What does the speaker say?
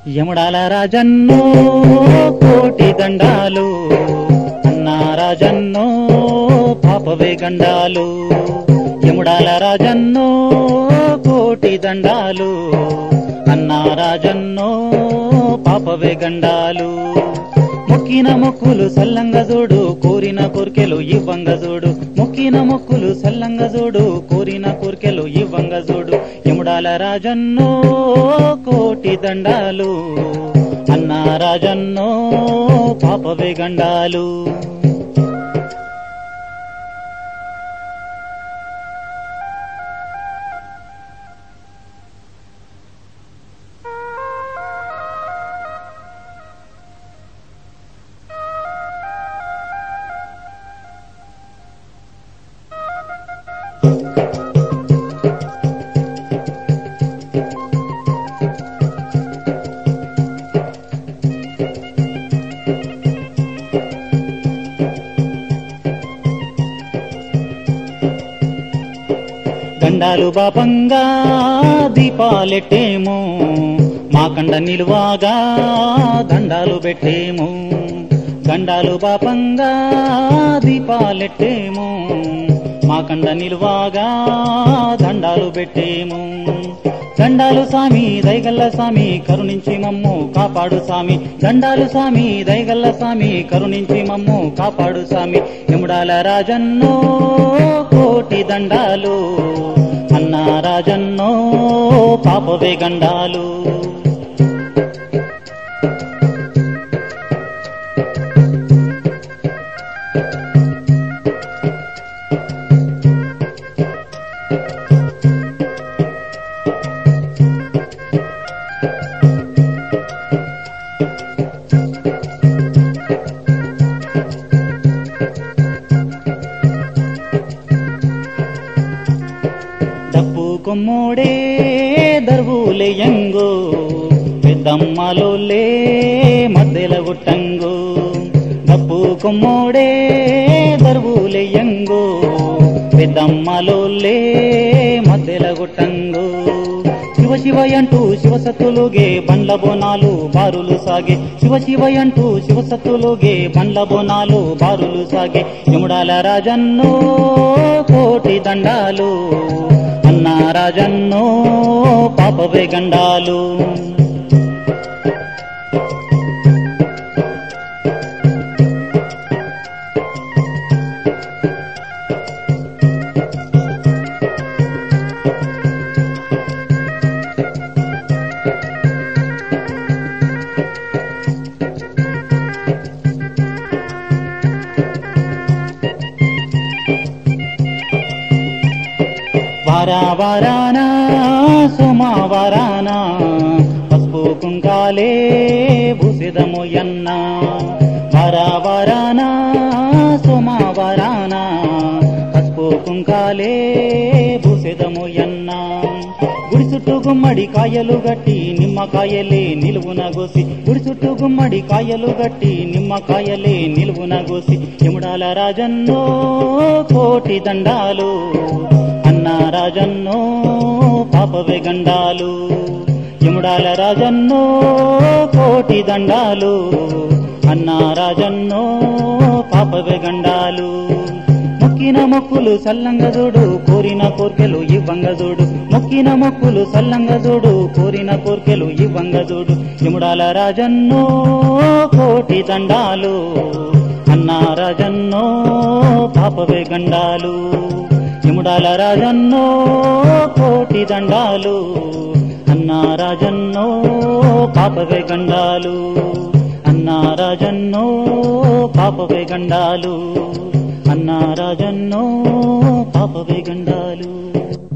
యముడాల రాజన్నో కోటి దండాలు అన్నా రాజన్నో పాపవే గండాలు యముడాల రాజన్నో కోటి దండాలు అన్నా రాజన్నో పాపవే గండాలు మొక్కిన మొక్కులు సల్లంగా చూడు కోరిన కోర్కెలు ఇవ్వంగ చూడు మొక్కిన మొక్కులు సల్లంగా చూడు కోరిన కోర్కెలు ఇవ్వంగ చూడు యముడాల రాజన్నో కోటి దండాలు అన్నా రాజన్నో పాపవే గండాలు గండాలు బాపంగా దీపాలెట్టేము మా కండ నిలువాగా దండాలు పెట్టేము గండాలు బాపంగా దీపాలెట్టేము మా కండ నిలువాగా దండాలు పెట్టేము దండాలు సామి దయగల్ల సామి కరుణించి మమ్ము కాపాడు సామి దండాలు సామి దయగల్ల సామి కరుణించి మమ్ము కాపాడు సామి యముడాల రాజన్నో కోటి దండాలు అన్నా రాజన్నో పాపవే గండాలు డప్పు కొమ్మోడే దర్వులేయంగో పెద్దమ్మలోలే మధ్యల గుట్టంగో డప్పు కొమ్మోడే దర్వులేయంగో పెద్దమ్మలోలే మధ్యల గుట్టంగో శివ శివ అంటూ శివసత్తులుగే బండ్ల బోనాలు బారులు సాగే శివ శివ అంటూ శివసత్తులుగే బండ్ల బోనాలు బారులు సాగే యముడాల రాజన్నో కోటి దండాలు అన్నా రాజన్నో పాపవే గండాలు వారా వారాన సోమవారాన పసుపు కుంకాలే భూసిదము ఎన్న వారా వారాన సోమవారాన పసుపు కుంకాలే భూసిదము ఎన్న గుడి చుట్టూ గుమ్మడి కాయలు గట్టి నిమ్మకాయలే నిలువున గోసి గుడి చుట్టూ గుమ్మడి కాయలు గట్టి నిమ్మకాయలే నిలువున గోసి యముడాల రాజన్నో కోటి దండాలు అన్నా రాజన్నో పాపవే గండాలు యముడాల రాజన్నో కోటి దండాలు అన్నా రాజన్నో పాపవే గండాలు మొక్కిన మొక్కులు సల్లంగా చూడు కోరిన కోర్కెలు ఇవ్వంగ చూడు మొక్కిన మొక్కులు సల్లంగా చూడు కోరిన కోర్కెలు ఇవ్వంగ చూడు యముడాల రాజన్నో కోటి దండాలు అన్నా రాజన్నో పాపవే గండాలు యముడాల రాజన్నో కోటి దండాలు అన్నా రాజన్నో పాపవే గండాలు అన్నా రాజన్నో పాపవే గండాలు అన్నా రాజన్నో పాపవే గండాలు